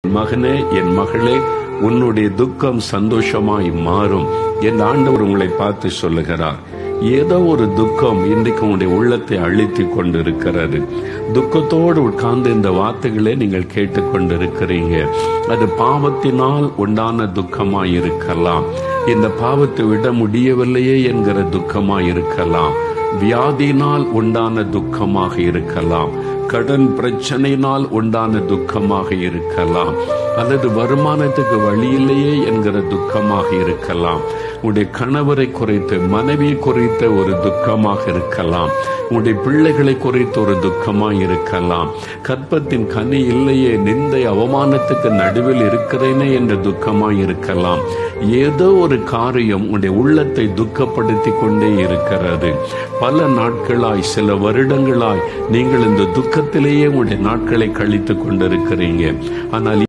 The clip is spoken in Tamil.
மகனே என் மகளே உன்னுடைய துக்கம் சந்தோஷமாய் மாறும் என் ஆண்டவர் உங்களை பார்த்து சொல்லுகிறார் ஏதோ ஒரு துக்கம் இன்றைக்கு உங்களுடைய உள்ளத்தை அழித்து கொண்டிருக்கிறது துக்கத்தோடு உட்கார்ந்து இந்த வார்த்தைகளை நீங்கள் கேட்டுக்கொண்டிருக்கிறீங்க அது பாவத்தினால் உண்டான துக்கமாய் இருக்கலாம் இந்த பாவத்தை விட முடியவில்லையே என்கிற துக்கமாய் இருக்கலாம் வியாதியினால் உண்டான துக்கமாக இருக்கலாம் கடன் பிரச்சனையினால் உண்டான துக்கமாக இருக்கலாம் அல்லது வருமானத்துக்கு வழி இல்லையே என்கிற துக்கமாக இருக்கலாம் உடைய கணவரை குறித்து மனைவியை குறித்த ஒரு துக்கமாக இருக்கலாம் உடைய பிள்ளைகளை குறித்து ஒரு துக்கமாக இருக்கலாம் கற்பத்தின் கனி இல்லையே நிந்தை அவமானத்துக்கு நடுவில் இருக்கிறேனே என்ற துக்கமாக இருக்கலாம் ஏதோ ஒரு காரியம் உடைய உள்ளத்தை துக்கப்படுத்தி கொண்டே இருக்கிறது பல நாட்களாய் சில வருடங்களாய் நீங்கள் இந்த துக்கத்திலேயே உடைய நாட்களை கழித்து கொண்டிருக்கிறீங்க ஆனால்